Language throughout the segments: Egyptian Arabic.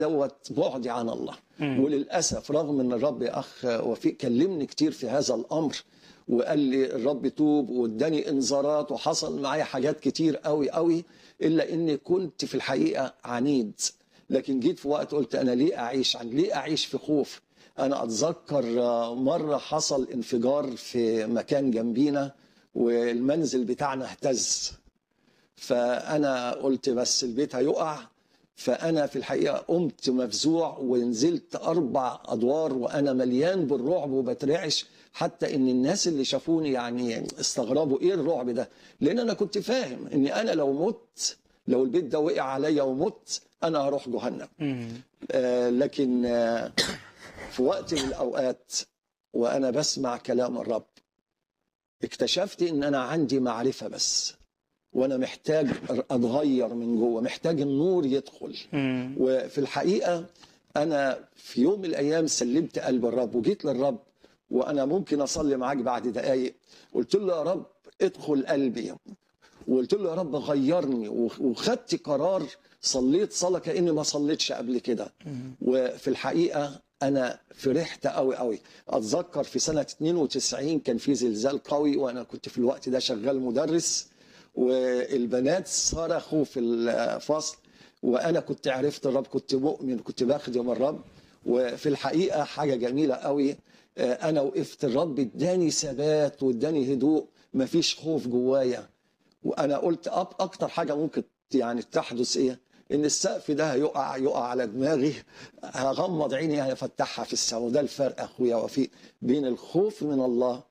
دوت بعدي عن الله وللاسف رغم ان الرب يا اخ وفيق كلمني كتير في هذا الامر وقال لي الرب توب واداني انذارات وحصل معايا حاجات كتير قوي قوي الا اني كنت في الحقيقه عنيد لكن جيت في وقت قلت انا ليه اعيش عن ليه اعيش في خوف انا اتذكر مره حصل انفجار في مكان جنبينا والمنزل بتاعنا اهتز فانا قلت بس البيت هيقع فانا في الحقيقه قمت مفزوع ونزلت اربع ادوار وانا مليان بالرعب وبترعش حتى ان الناس اللي شافوني يعني استغربوا ايه الرعب ده لان انا كنت فاهم ان انا لو مت لو البيت ده وقع عليا ومت انا هروح جهنم آه لكن آه في وقت من الاوقات وانا بسمع كلام الرب اكتشفت ان انا عندي معرفه بس وانا محتاج اتغير من جوه محتاج النور يدخل وفي الحقيقه انا في يوم من الايام سلمت قلب الرب وجيت للرب وانا ممكن اصلي معاك بعد دقايق قلت له يا رب ادخل قلبي وقلت له يا رب غيرني وخدت قرار صليت صلاه كاني ما صليتش قبل كده وفي الحقيقه انا فرحت قوي قوي اتذكر في سنه 92 كان في زلزال قوي وانا كنت في الوقت ده شغال مدرس والبنات صرخوا في الفصل وانا كنت عرفت الرب كنت مؤمن كنت بخدم الرب وفي الحقيقه حاجه جميله قوي انا وقفت الرب اداني ثبات واداني هدوء مفيش خوف جوايا وانا قلت اكتر حاجه ممكن يعني تحدث ايه ان السقف ده هيقع يقع على دماغي هغمض عيني هفتحها في السماء وده الفرق اخويا وفيق بين الخوف من الله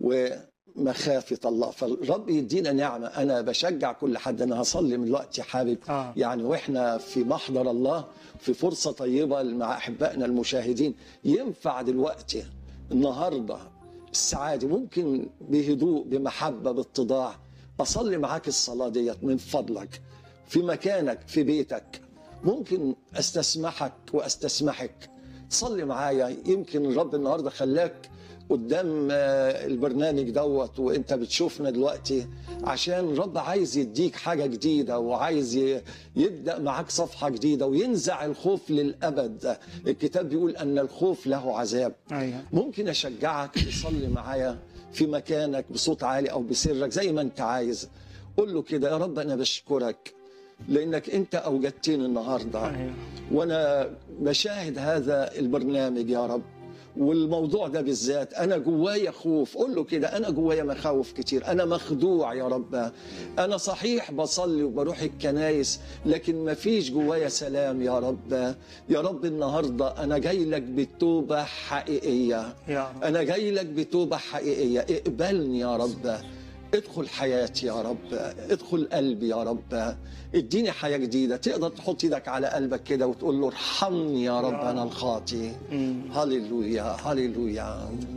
ومخافه الله فالرب يدينا نعمه انا بشجع كل حد انا هصلي من الوقت حابب آه. يعني واحنا في محضر الله في فرصه طيبه مع احبائنا المشاهدين ينفع دلوقتي النهارده الساعه دي ممكن بهدوء بمحبه باتضاع اصلي معاك الصلاه ديت من فضلك في مكانك في بيتك ممكن استسمحك واستسمحك تصلي معايا يمكن الرب النهارده خلاك قدام البرنامج دوت وانت بتشوفنا دلوقتي عشان الرب عايز يديك حاجه جديده وعايز يبدا معاك صفحه جديده وينزع الخوف للابد الكتاب بيقول ان الخوف له عذاب أيوة. ممكن اشجعك تصلي معايا في مكانك بصوت عالي او بسرك زي ما انت عايز قول له كده يا رب انا بشكرك لانك انت اوجدتني النهارده أيوة. وانا بشاهد هذا البرنامج يا رب والموضوع ده بالذات انا جوايا خوف قول له كده انا جوايا مخاوف كتير انا مخدوع يا رب انا صحيح بصلي وبروح الكنايس لكن ما فيش جوايا سلام يا رب يا رب النهارده انا جاي لك بتوبه حقيقيه يا رب. انا جاي لك بتوبه حقيقيه اقبلني يا رب ادخل حياتي يا رب ادخل قلبي يا رب اديني حياة جديدة تقدر تحط ايدك على قلبك كده وتقول له ارحمني يا رب انا الخاطي هللويا هللويا